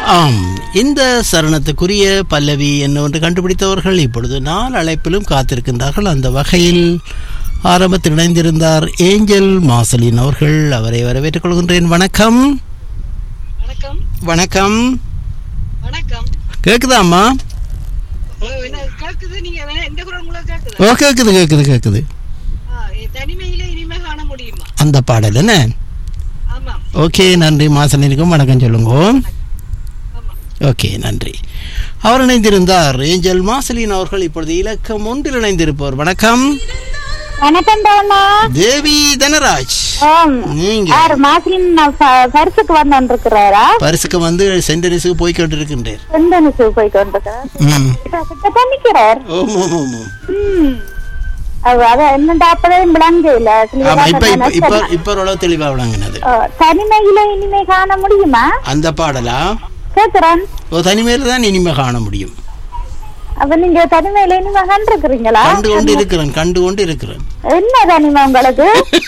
ஆம் இந்த சரணத்துக்குரிய பல்லவி என்னவென்று கண்டுபிடித்தவர்கள் இப்பொழுது நாலு அழைப்பிலும் காத்திருக்கின்றார்கள் அந்த வகையில் ஆரம்பத்தில் இணைந்திருந்தார் ஏஞ்சல் மாசலின் அவர்கள் அவரை வரவேற்றுக் கொள்கின்றேன் வணக்கம் வணக்கம் வணக்கம் வணக்கம் கேக்குதாம்மா ஓ, என்ன கேக்குது நீங்க வேணா எந்த குரல் உங்களுக்கு கேக்குது ஓ கேக்குது கேக்குது கேக்குது தனிமையில இனிமே காண முடியுமா அந்த பாடல் என்ன ஆமாம் ஓகே நன்றி மாசலினுக்கும் வணக்கம் சொல்லுங்க ஆமா ஓகே நன்றி அவர் இணைந்திருந்தார் ஏஞ்சல் மாசலின் அவர்கள் இப்பொழுது இலக்கம் ஒன்றில் இணைந்திருப்பவர் வணக்கம் வணக்கம் தவண்ணா தேவி தனராஜ் ஆம் நீங்க யார் மாசிலின் பரிசுக்கு வந்து இருக்கிறாரா பரிசுக்கு வந்து சென்டனிஸுக்கு போய் கொண்டிருக்கின்றேன் செந்தனுக்கு போய் கொண்டிருக்கிறார் ம் கிட்ட நிக்கிறார் ஓம் ஓம் ஓம் ஓம். ம் அது அதான் என்னடா அப்பதான் விளங்க இல்ல ஆமா இப்ப இப்ப இப்ப இப்ப ஓரளவு தெளிவா விளங்கினது தனிமையில இனிமே காண முடியுமா அந்த பாடலா கேக்குறேன் ஓ தனிமையில தான் இனிமே காண முடியும் அப்ப நீங்க தனிமையில இனிமே கண்டிருக்கிறீங்களா கண்டு கொண்டு இருக்கிறேன் கண்டு கொண்டு இருக்கிறேன் என்ன தனிமை உங்களுக்கு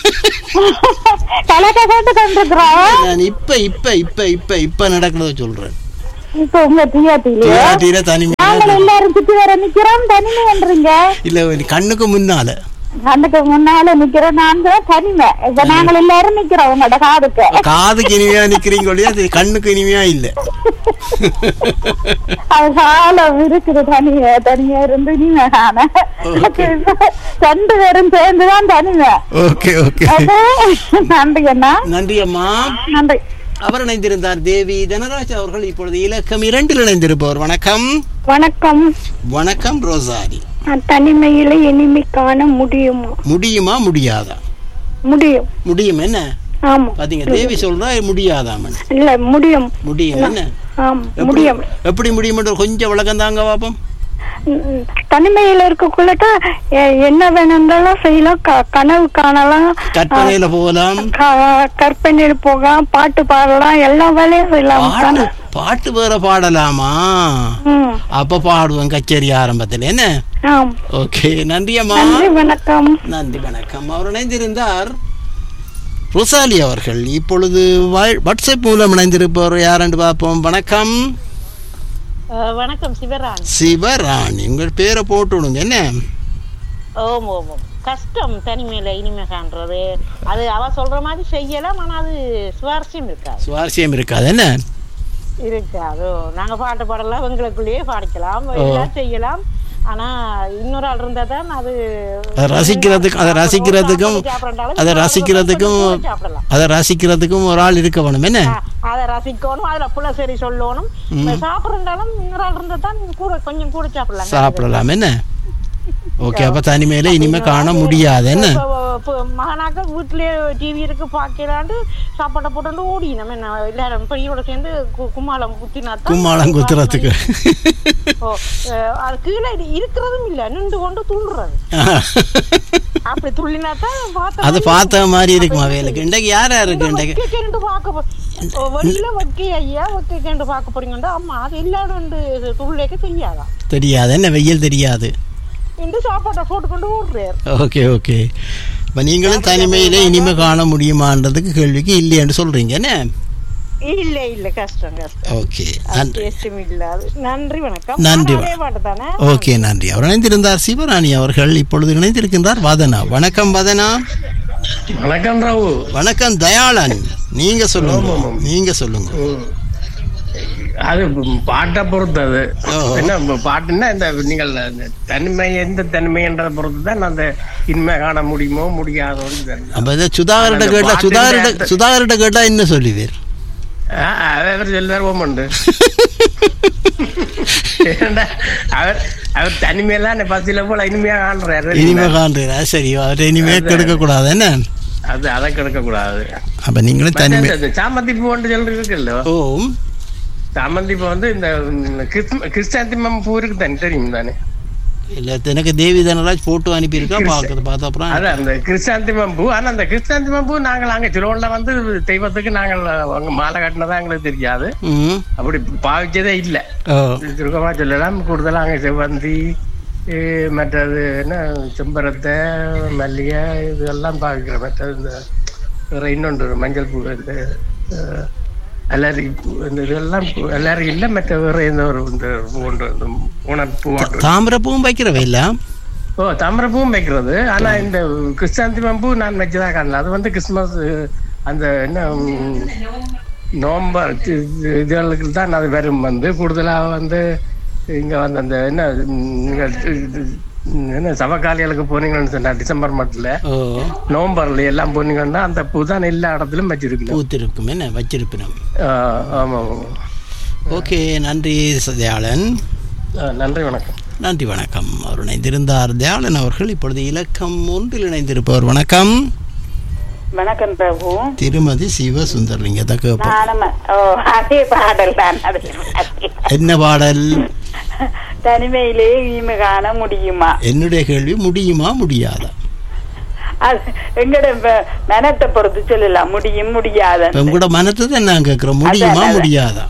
கலக்க கேட்டு கொண்டிருக்கிறோம் நான் இப்ப இப்ப இப்ப இப்ப இப்ப நடக்கிறத சொல்றேன் இப்ப உங்க டிஆர்டிலயே டிஆர்டியில தனிமை நாங்கள் எல்லாரும் சுத்தி வர நிக்கிறோம் தனிமை என்றீங்க இல்ல கண்ணுக்கு முன்னால அதுக்கு முன்னால நிக்கிற நான் தான் தனிமை இப்ப நாங்கள் எல்லாரும் நிக்கிறோம் உங்களோட காதுக்கு காதுக்கு இனிமையா நிக்கிறீங்க ஒழிய அது கண்ணுக்கு இனிமையா இல்ல அது காலம் இருக்குது தனியா தனியா இருந்து இனிமை காண ரெண்டு பேரும் சேர்ந்துதான் தனிமை ஓகே ஓகே அது நன்றி அண்ணா நன்றி அம்மா நன்றி அவர் இணைந்திருந்தார் தேவி தனராஜ் அவர்கள் இப்பொழுது இலக்கம் இரண்டில் இணைந்திருப்பவர் வணக்கம் வணக்கம் வணக்கம் ரோசாரி தனிமையில இனிமை காண முடியுமா முடியுமா முடியாதா முடியும் முடியும் என்ன ஆமா பாத்தீங்க தேவி சொல்றா முடியாதாமன் இல்ல முடியும் முடியும் என்ன ஆம் எப்படி எப்படி முடியும் கொஞ்சம் விளக்கம் தாங்க பாப்போம் தனிமையில இருக்கக்குள்ளட்டா என்ன வேணும்னாலும் செய்யலாம் க- கனவு காணலாம் கற்பனையில போகலாம் க- கற்பனையில் போகலாம் பாட்டு பாடலாம் எல்லா வேலையும் செய்யலாம் பாட்டு பாட்டு வேற பாடலாமா ம், அப்ப பாடுவோம் கச்சேரி ஆரம்பத்துல என்ன ஆம் ஓகே நன்றி அம்மா நன்றி வணக்கம் நன்றி வணக்கம் அவர் இணைந்திருந்தார் ருசாலி அவர்கள் இப்பொழுது வா- வாட்ஸ்அப் மூலம் இணைந்திருப்பவர் யாரென்று பார்ப்போம் வணக்கம் அஹ் வணக்கம் சிவராணி சிவராணி உங்கள் பேரை போட்டு விடுங்க என்ன ஓம் ஓம் ஓம் கஷ்டம் தனிமையில இனிமே காண்றது அது அவ சொல்ற மாதிரி செய்யலாம் ஆனா அது சுவாரஸ்யம் இருக்காது சுவாரஸ்யம் இருக்காது என்ன இருக்காது நாங்க பாட்டு பாடலாம் எங்களுக்குள்ளேயே பாடிக்கலாம் எல்லாம் செய்யலாம் ஆனா இன்னொரு ஆள் இருந்தா தான் அது அதை ரசிக்கிறதுக்கு அதை ரசிக்கிறதுக்கும் அதை ரசிக்கிறதுக்கும் சாப்பிடலாம் அதை ரசிக்கிறதுக்கும் ஒரு ஆள் இருக்க வேணும் என்ன அதை ரசிக்கணும் அதுல புள்ள சரி சொல்லணும் சாப்பிடுறாலும் இன்னொரு ஆள் இருந்தா தான் கூட கொஞ்சம் கூட சாப்பிடலாம் சாப்பிடலாம் என்ன ஓகே அப்ப தனிமையில இனிமே காண முடியாது என்ன மகனாக்க வீட்லயே டிவி இருக்கு பாக்கலாண்டு சாப்பாட்டை போட்டு ஓடி நம்ம என்ன எல்லாரும் பெரியோட சேர்ந்து கு- கும்மாளம் குத்தினா தான் கும்மாளம் குத்துறதுக்கு ஓ, அஹ், அது கீழே இது இருக்கிறதும் இல்ல நின்று கொண்டு துள்ளுறது அப்படி துள்ளினா தான் பார்த்தா அது பார்த்த மாதிரி இருக்குமா வேலைக்கு இன்றைக்கு யார் யார் இருக்கு இன்றைக்கு வைக்கேண்டு பார்க்க போ- ஓ, வெளியில வைக்க ஐயா வைக்கேண்டு பார்க்க போறீங்கண்டா அம்மா அது எல்லாரும் வந்து துள்ளைக்கு தெரியாதா தெரியாது என்ன வெயில் தெரியாது இந்த சாப்பாட்டை போட்டுக்கொண்டு ஓடுறாரு ஓகே ஓகே இப்போ நீங்களும் தனிமையில இனிமே காண முடியுமான்றதுக்கு கேள்விக்கு இல்லையான்னு சொல்றீங்க என்ன இல்ல இல்ல கஷ்டம் கஷ்டம் ஓகே நன்றி டேஸ்டும் இல்லாது நன்றி வணக்கம் நன்றி அதே பாட்டு தானே ஓகே நன்றி அவர் இணைந்திருந்தார் சிவராணி அவர்கள் இப்பொழுது இணைந்திருக்கின்றார் வதனா வணக்கம் வதனா வணக்கம் ராவு வணக்கம் தயாளன் நீங்க சொல்லுங்க நீங்க சொல்லுங்க அது பாட்டை பொறுத்தது ஓ. என்ன இப்ப பாட்டுன்னா இந்த நீங்கள் இந்த தனிமை எந்த தனிமைன்றதை பொறுத்து தான் அந்த இனிமே காண முடியுமோ முடியாதோன்னு தெரியும் அப்ப இதை சுதாகர்கிட்ட அந்த கேட்டா பாட்டின் சுதாகர்கிட்ட அர்த்தம். சுதாகர்கிட்ட கேட்டா என்ன சொல்லுவீர் ஆ, அவர் சொல்லுவார் ஓமண்டு ஏன்டா, அவர் அவர் தனிமையெல்லாம் பசியில போல இனிமையா காண்றாரு இனிமே காண்றீரா சரி அவரை இனிமே கெடுக்க கூடாது என்ன அது அதை கெடுக்க கூடாது அப்ப நீங்களும் தனிமை இந்த சாமந்தி பூ சொல்றது இருக்குல்ல ஓம் சாமந்தி பூ வந்து இந்த கிறிஸ்ம- கிறிஸ்டாந்திமம் பூ இருக்கு தானே தெரியும் தானே இல்ல எனக்கு தேவி தனராஜ் போட்டோ அனுப்பியிருக்கா பாக்குறது பார்த்த அப்புறம் அதான் அந்த கிறிஸ்டாந்திமம் பூ ஆனா அந்த கிறிஸ்டாந்திமம் பூ நாங்கள் அங்க சிலோன்ல வந்து தெய்வத்துக்கு நாங்கள் அங்க மாலை கட்டினதா எங்களுக்கு தெரியாது ம் அப்படி பாவிச்சதே இல்ல ஓ சுருக்கமா சொல்லலாம் கூடுதலா அங்க செவ்வந்தி eh, மற்றது என்ன செம்பரத்தை மல்லிகை இதெல்லாம் பாவிக்கிறோம் மற்றது இந்த வேற இன்னொன்று மஞ்சள் பூ இந்த அஹ், எல்லாரும் இப்போ இந்த இதெல்லாம் இப்போ எல்லாரும் இல்ல மற்ற வேற எந்த ஒரு இந்த போன்ற இந்த உணர்ப்பு வாட்டு. தாமிரப்பூவும் வைக்கிறவே இல்ல ஓ தாமிரப்பூவும் வைக்கிறது ஆனா இந்த கிறிஸ்தாந்தி பூ நான் வச்சுதான் காணல அது வந்து கிறிஸ்துமஸ் அந்த என்ன ம், நவம்பர் தி- தி- இதுகளுக்கு தான் அது வரும் வந்து கூடுதலா வந்து இங்க வந்து அந்த என்ன ம், நீங்க இது- இது- என்ன சவகாலிகளுக்கு போனீங்கன்னு சொன்னா டிசம்பர் மாதத்துல ஓ நவம்பர்ல எல்லாம் போனீங்கன்னா அந்த பூ தான் எல்லா இடத்துலயும் வச்சிருக்கணும் பூத்திருக்கும் என்ன வச்சிருப்பினம் ஆஹ் ஆமா ஆமா ஓகே நன்றி தயாளன் ஆஹ் நன்றி வணக்கம் நன்றி வணக்கம் அவர் இணைந்திருந்தார் தயாளன் அவர்கள் இப்பொழுது இலக்கம் ஒன்றில் இணைந்திருப்பவர் வணக்கம் வணக்கம் பிரபு திருமதி சிவசுந்தர்லிங்க கேட்போம் நானும் ஓ அதே பாடல் தான் அதில் என்ன பாடல் தனிமையிலே இனிமை காண முடியுமா என்னுடைய கேள்வி முடியுமா முடியாதா அது எங்கட ம- மனத்தை பொறுத்து சொல்லலாம் முடியும் முடியாது இப்ப உங்களோட மனத்தை தான் நான் கேட்கிறோம் முடியுமா அதான், அதான். முடியாதா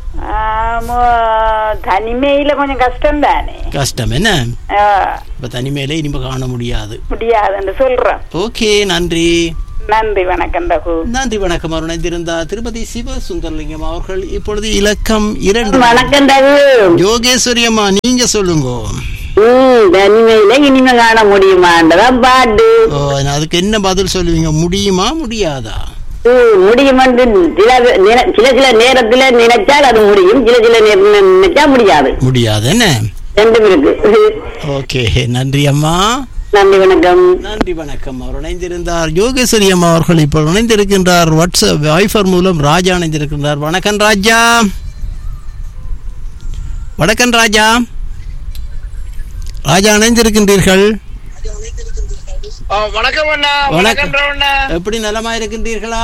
தனிமையில கொஞ்சம் கஷ்டம் தானே கஷ்டம் என்ன இப்ப தனிமையில இனிமே காண முடியாது முடியாதுன்னு சொல்றேன் ஓகே நன்றி நன்றி வணக்கம் ரகு நன்றி வணக்கம் அவர் இணைந்திருந்தார் திருப்பதி சிவசுந்தரலிங்கம் அவர்கள் இப்பொழுது இலக்கம் இரண்டு வணக்கம் ரகு யோகேஸ்வரி அம்மா நீங்க சொல்லுங்க ம் தனிமையில இனிமை காண முடியுமான்றதான் பாட்டு ஓ, அதுக்கு என்ன பதில் சொல்லுவீங்க முடியுமா முடியாதா முடியும் சில நின- சில சில நேரத்துல நினைச்சால் அது முடியும் சில சில நேரம் நினைச்சா முடியாது முடியாது என்ன ரெண்டும் இருக்கு ஓகே நன்றி அம்மா நன்றி வணக்கம் நன்றி வணக்கம் அவர் இணைந்திருந்தார் யோகேஸ்வரி அம்மா அவர்கள் இப்போ இணைந்திருக்கின்றார் வாட்ஸ்அப் வைஃபர் மூலம் ராஜா இணைந்திருக்கின்றார் வணக்கம் ராஜா வணக்கம் ராஜா ராஜா இணைந்திருக்கின்றீர்கள் ஆ, வணக்கம் அண்ணா வணக்கம். வணக்கம் அண்ணா எப்படி நலமா இருக்கின்றீர்களா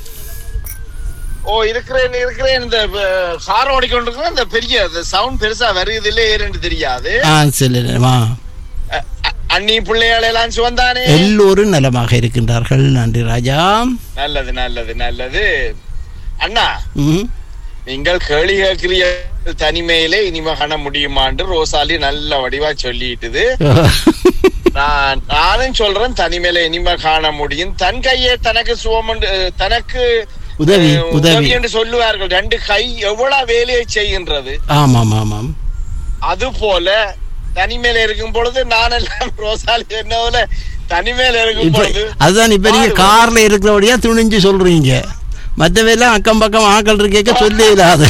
ஓ இருக்கிறேன் இருக்கிறேன் இந்த கார் ஓடிக்கொண்டிருக்கிறேன் இந்த பெரிய சவுண்ட் பெருசா வருது இல்ல ஏன்னு தெரியாது ஆ சரிம்மா அ- அ- அண்ணி பிள்ளைகள் எல்லாம் சுவந்தானே எல்லோரும் நலமாக இருக்கின்றார்கள் நன்றி ராஜா நல்லது நல்லது நல்லது அண்ணா ம் நீங்கள் கேள்வி கேட்கிற தனிமையிலே இனிமே காண முடியுமான்னு ரோசாலி நல்ல வடிவா சொல்லிட்டுது நான் நானும் சொல்றேன் தனிமையில இனிமே காண முடியும் தன் கையே தனக்கு சுவம் தனக்கு உதவி அஹ், உதவி என்று சொல்லுவார்கள் ரெண்டு கை எவ்வளவு வேலையை செய்கின்றது ஆமாம் ஆமாம் அது போல தனிமையில இருக்கும் பொழுது நான் எல்லாம் ரோசாலி என்ன போல தனிமையில இருக்கும் இப்ப பொழுது அதுதான் இப்ப நீங்க பாடுவேன். கார்ல இருக்கிறபடியா துணிஞ்சு சொல்றீங்க மற்றவையெல்லாம் அக்கம் பக்கம் ஆக்கள் இருக்கேக்க சொல்லி இல்லாது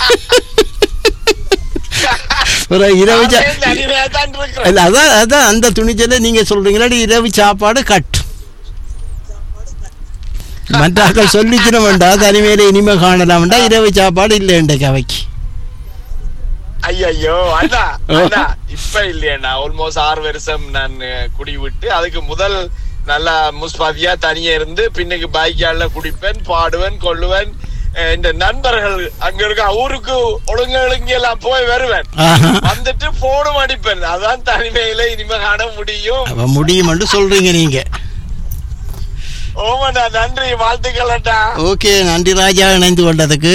ஒரு இரவு சா- நானே தனிமையா தான் இருக்கிறேன் இல்ல, அதான் அதான் அந்த துணிச்சல நீங்க சொல்றீங்களா இரவு சாப்பாடு கட் மற்ற ஆக்கள் சொல்லிச்சிட வேண்டாம் தனிமையில இனிமே காணலாம் வேண்டாம் இரவு சாப்பாடு இல்லை இன்றைக்கு அவைக்கு ஐயோ அண்ணா அண்ணா இப்ப இல்லையண்ணா ஆல்மோஸ்ட் ஆறு வருஷம் நான் அஹ், குடி விட்டு அதுக்கு முதல் நல்லா முஸ்பாதியா தனியா இருந்து பின்னுக்கு பைக்கால குடிப்பேன் பாடுவேன் கொள்ளுவேன் அஹ், இந்த நண்பர்கள் அங்க இருக்க ஊருக்கு ஒழுங்கு ஒழுங்கு எல்லாம் போய் வருவேன் ஆஹா. வந்துட்டு போனும் அடிப்பேன் அதான் தனிமையில இனிமே காண முடியும் அப்ப முடியுமென்று சொல்றீங்க நீங்க ஓமண்ணா நன்றி வாழ்த்துக்கள் அண்ணா ஓகே நன்றி ராஜா இணைந்து கொண்டதுக்கு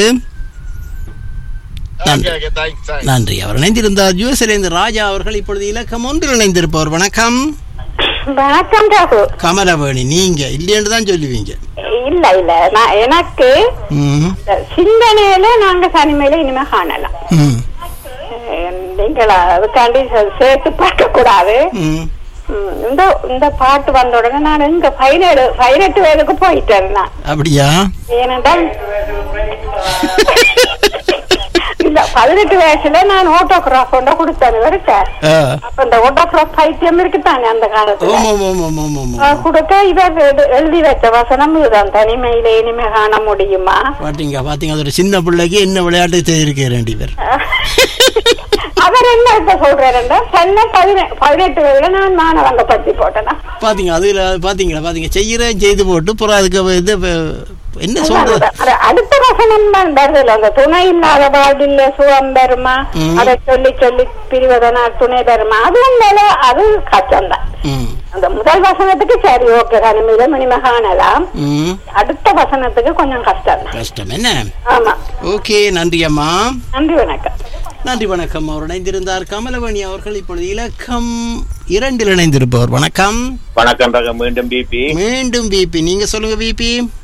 நன்றி. ஓகே ஓகே தேங்க்ஸ் தேங்க்ஸ் நன்றி அவர் இணைந்திருந்தார் யுஎஸ்லேருந்து ராஜா அவர்கள் இப்பொழுது இலக்கம் ஒன்றில் இணைந்திருப்பவர் வணக்கம் வணக்கம் ராகு கமலவேணி நீங்க இல்லைன்னு தான் சொல்லுவீங்க இல்ல இல்ல நான் எனக்கு ம் இந்த சிந்தனையில நாங்க தனிமையில இனிமே காணலாம் ம் அஹ் நீங்களா அதுக்காண்டி சே- சேர்த்து பார்க்க கூடாது ம் ம், இந்த இந்த பாட்டு வந்த உடனே நான் இங்க பதினேழு பதினெட்டு வயதுக்கு போயிட்டேன் நான் அப்படியா ஏனென்றால் இல்ல பதினெட்டு வயசுல நான் ஓட்டோகிராஃப் கொண்ட கொடுத்தேன் இவருக்கு ஆ. அப்ப இந்த ஓட்டோகிராஃப் பைத்தியம் இருக்குதானே அந்த காலத்துல ஓம் ஓம் ஓம் ஓம் ஓம் ஓம் ஆ, கொடுக்க இவர் எழு- எழுதி வச்ச வசனம் இதுதான் தனிமையில இனிமே காண முடியுமா பாத்தீங்க பாத்தீங்க அது ஒரு சின்ன பிள்ளைக்கு என்ன விளையாட்டு செய்திருக்க வேண்டியவர் அவர் என்ன இப்ப சொல்றாருன்னா சென்னை பதினெட்டு பதினெட்டு வயதுல நான் மாணவங்க பத்தி போட்டேனா பாத்தீங்க அதுல பாத்தீங்களா பாத்தீங்க செய்யறேன் செய்து போட்டு அப்புறம் அதுக்கு இது அஹ், என்ன சொல்றது அது அடுத்த வசனம் தான் வருதுல அந்த துணை இல்லாத வாழ்வில் சுகம் பெறுமா ம். அதை சொல்லி சொல்லி பிரிவதனால் துணை பெறுமா அதுவும் மேல அது கஷ்டம் தான் ம் அந்த முதல் வசனத்துக்கு சரி ஓகே தனிமையில மினிம காணலாம் ம் அடுத்த வசனத்துக்கு கொஞ்சம் கஷ்டம் தான் கஷ்டம் என்ன ஆமா ஓகே நன்றி அம்மா நன்றி வணக்கம் நன்றி வணக்கம் அவர் இணைந்திருந்தார் கமலவணி அவர்கள் இப்பொழுது இலக்கம் இரண்டில் இணைந்திருப்பவர் வணக்கம் வணக்கம் ரகம் மீண்டும் பிபி மீண்டும் பிபி நீங்க சொல்லுங்க பிபி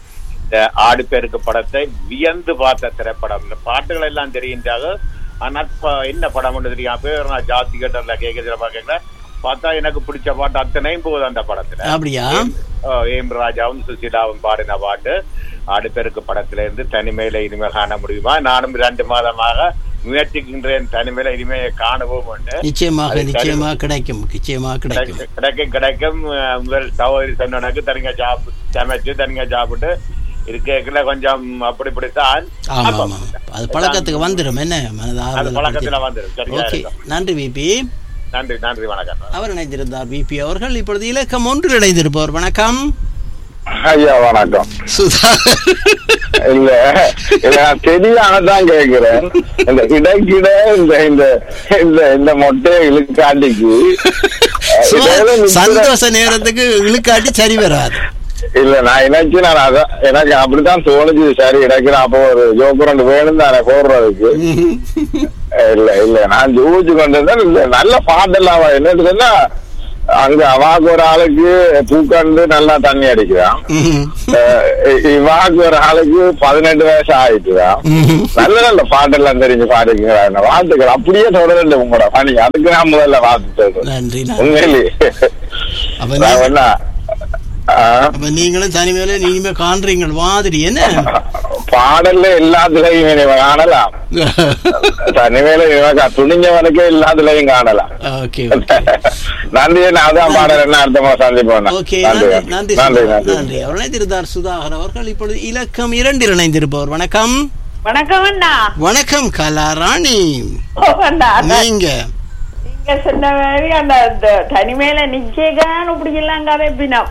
இந்த ஆடுபெருக்கு படத்தை வியந்து பார்த்த திரைப்படம் இந்த பாட்டுகள் எல்லாம் தெரிகின்றாக ஆனால் ப- என்ன படம் தெரியும் பேர் நான் ஜாஸ்தி கேட்டல கேட்கறதுல பாக்கல பார்த்தா எனக்கு பிடிச்ச பாட்டு அத்தனையும் போகுது அந்த படத்துல அப்படியா ஓ, ஏம் ராஜாவும் சுசீலாவும் பாடின பாட்டு ஆடுபெருக்கு படத்துல இருந்து தனிமையில இனிமே காண முடியுமா நானும் ரெண்டு மாதமாக முயற்சிக்கின்றேன் தனிமையில இனிமே காணவும் உண்டு. நிச்சயமாக அது நிச்சயமாக கிடைக்கும் நிச்சயமாக கிடைக்கும் கிடைக்கும் கிடைக்கும் கிடைக்கும் அஹ் முதல் சகோதரி சொன்னனுக்கு தனிங்க சாப்பிட்டு சமைச்சு தனிங்க சாப்பிட்டு இருக்கல கொஞ்சம் அப்படி இப்படித்தான் ஆமா அப்ப- ஆமா அது பழக்கத்துக்கு வந்துடும் என்ன மனது அது ஆறுதல் பழக்கத்துல வந்துடும் சரியா ஓகே இருக்கும். நன்றி விபி நன்றி நன்றி வணக்கம் அவர் இணைந்திருந்தார் விபி அவர்கள் இப்பொழுது இலக்கம் ஒன்றில் இணைந்திருப்பவர் வணக்கம் ஐயா வணக்கம் சுதா இல்ல இல்ல நான் தெரியாமதான் கேக்குறேன் இந்த கிடைக்கிட இந்த இந்த இந்த இந்த மொட்டையை இழுக்காட்டிக்கு சுதா, இடையில நிக்கிற- சந்தோஷ நேரத்துக்கு இழுக்காட்டி சரி வராது இல்ல நான் எனக்கு நான் அதான் எனக்கு அப்படித்தான் தோணுச்சு சரி எனக்கு நான் அப்போ ஒரு ஜோக்கு ரெண்டு வேணும் தானே போடுறதுக்கு இல்ல இல்ல நான் ஜோதிச்சு கொண்டிருந்தேன் இல்ல நல்ல பாட்டெல்லாம் அவ என்னன்னு சொன்னா அங்க அவாக்கு ஒரு ஆளுக்கு பூக்கண்டு நல்லா தண்ணி அடிக்கிறான் ம்ஹும். அஹ் இ- இவாக்கு ஒரு ஆளுக்கு பதினெட்டு வயசு ஆயிட்டுதான் ம்ஹும். நல்ல நல்ல பாட்டெல்லாம் தெரிஞ்சு பாடுங்க வாழ்த்துக்கள் அப்படியே தொடரல உங்களோட பணி அதுக்கு நான் முதல்ல வாழ்த்து சொல்றேன் நன்றி நன்றி உண்மையிலேயே அப்ப நான் நீ- என்ன ஆஹ், அப்ப நீங்களும் தனிமையில நீங்க காண்றீங்க மாதிரி என்ன பாடல்ல எல்லாத்துலயும் இவனை காணலாம் தனிமையில இவன் துணிஞ்சவனுக்கு எல்லாத்துலயும் காணலாம் ஓகே நன்றி நான் அதான் பாடல் என்ன அர்த்தமா சந்திப்போம் ஓகே நன்றி நன்றி நன்றி நன்றி சுதா. நன்றி நன்றி அவர் இணைந்திருந்தார் சுதாகர் அவர்கள் இப்பொழுது இலக்கம் இரண்டில் இணைந்திருப்பவர் வணக்கம் வணக்கம் அண்ணா வணக்கம் கலாராணி ஓ, அண்ணா அண்ணா, நீங்க நீங்க சொன்ன மாதிரி அந்த அந்த தனிமையில நிச்சயக்கான இப்படி எல்லாம் கதை பின்னம்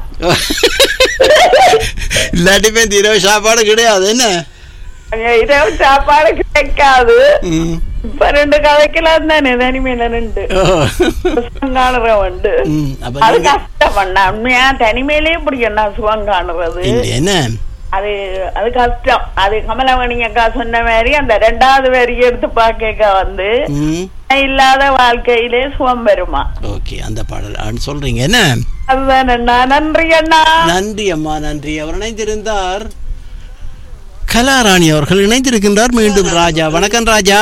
இல்லாட்டி போய் இந்த இரவு சாப்பாடு கிடையாது என்ன அங்க இரவு சாப்பாடு கிடைக்காது ம். இப்ப ரெண்டு கதைக்கலாம் தானே தனிமையில ரெண்டு ஓ. சுகம் காணுற உண்டு ம், அப்ப அது நீங்க- கஷ்டம் அண்ணா உண்மையா தனிமையிலேயே பிடிக்கும் சுகம் காணுறது இல்ல, என்ன அது அது கஷ்டம் அது கமலமணி அக்கா சொன்ன மாதிரி அந்த ரெண்டாவது வரி எடுத்து பார்க்க வந்து ம். இல்லாத வாழ்க்கையிலே சுகம் வருமா ஓகே அந்த பாடல் ஆ, சொல்றீங்க என்ன அதுதான் அண்ணா நன்றி அண்ணா நன்றி அம்மா நன்றி அவர் இணைந்திருந்தார் கலாராணி அவர்கள் இணைந்திருக்கின்றார் மீண்டும் ராஜா வணக்கம் ராஜா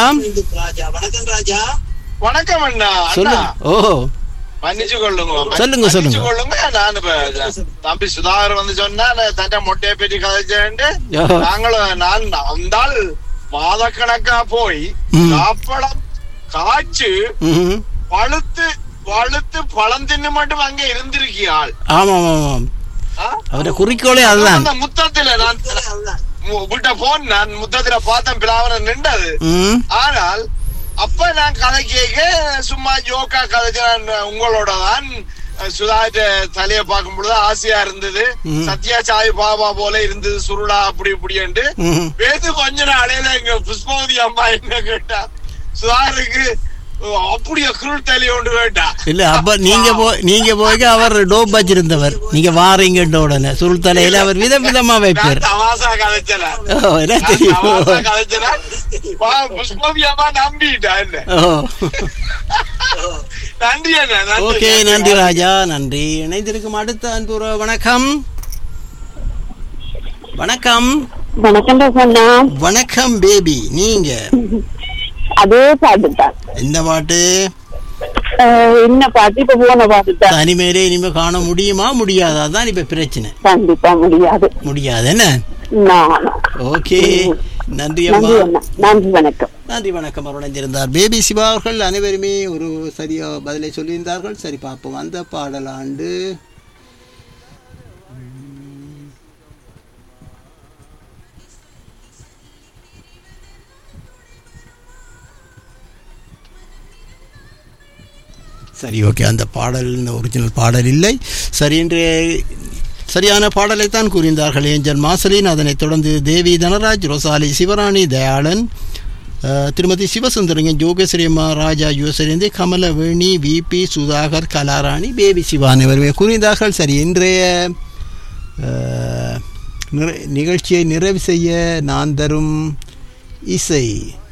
வணக்கம் அண்ணா அண்ணா சொல்லுங்க ஓ மன்னிச்சு கொள்ளுங்க சொல்லுங்க, சொல்லுங்க. மன்னிச்சு கொள்ளுங்க நான் இப்ப தம்பி சுதாகர் வந்து சொன்னா நான் தன்னை மொட்டையை பற்றி கதைச்சேன்ட்டு ஓ. நாங்களும் நான் வந்தால் மாதக்கணக்கா போய் ம். காப்பளம் காய்ச்சு ம்ஹும். பழுத்து பழுத்து பழம் தின்னு மட்டும் அங்க இருந்திருக்கியாள் ஆமாம் ஆமாம் ஆ? அவருடைய குறிக்கோளே அதுதான் அந்த முத்தத்துல நான் மு- விட்ட போன் நான் முத்தத்துல பார்த்தேன் பிளாவன நின்றது ம் ஆனால் அப்ப நான் கதை கேட்க சும்மா ஜோக்கா கதைச்சு நான் உங்களோட தான் சுதாட்ட தலைய பார்க்கும் பொழுது ஆசையா இருந்தது ம். சத்யா சாய் பாபா போல இருந்தது சுருளா அப்படி இப்படின்ட்டு ம் பேத்து கொஞ்ச நாளையில எங்க புஷ்பவதி அம்மா என்ன கேட்டா சுதாருக்கு "ஓ, அப்படியே குருள் தலி ஒன்று வேண்டா இல்ல அப்ப நீங்க போய் நீங்க போய் அவர் டோப் வச்சிருந்தவர் நீங்க வாரீங்கன்ற உடனே சுருள் தலையில அவர் விதம் விதமா வைப்பார் நான் தமாசா கதைச்சல ஓ என்ன தெரியும் தமாசா கதைச்சல புஷ்பவதி அம்மா நம்பிட்டா என்ன ஓ நன்றி அண்ணா நன்றி. ஓகே நன்றி ராஜா நன்றி இணைந்திருக்கும் அடுத்த அன்புற வணக்கம் வணக்கம் வணக்கம் சொன்னா வணக்கம் பேபி நீங்க அதே பாட்டு தான் என்ன பாட்டு என்ன பாட்டு இப்ப போன பாட்டு தான் தனிமையிலே இனிமே காண முடியுமா முடியாதா தான் இப்ப பிரச்சனை கண்டிப்பா முடியாது முடியாது என்ன நான் ஓகே நன்றி நன்றி அம்மா அண்ணா நன்றி வணக்கம் நன்றி வணக்கம் அருணைந்திருந்தார் பேபி சிவா அவர்கள் அனைவருமே ஒரு சரியா பதிலை சொல்லியிருந்தார்கள் சரி பார்ப்போம் அந்த பாடலாண்டு சரி ஓகே அந்த பாடல் ஒரிஜினல் பாடல் இல்லை சரி என்று சரியான பாடலைத்தான் கூறியிருந்தார்கள் ஏஞ்சல் மாசலின் அதனைத் தொடர்ந்து தேவி தனராஜ் ரொசாலி சிவராணி தயாளன் அஹ், திருமதி சிவசுந்தரங்க ஜோகேஸ்வரி அம்மா ராஜா யோசரேந்தி கமலவேணி விபி சுதாகர் கலாராணி பேபி சிவான் இவர்கள் கூறியிருந்தார்கள் சரி இன்றைய அஹ், நிறை- நிகழ்ச்சியை நிறைவு செய்ய நான் தரும் இசை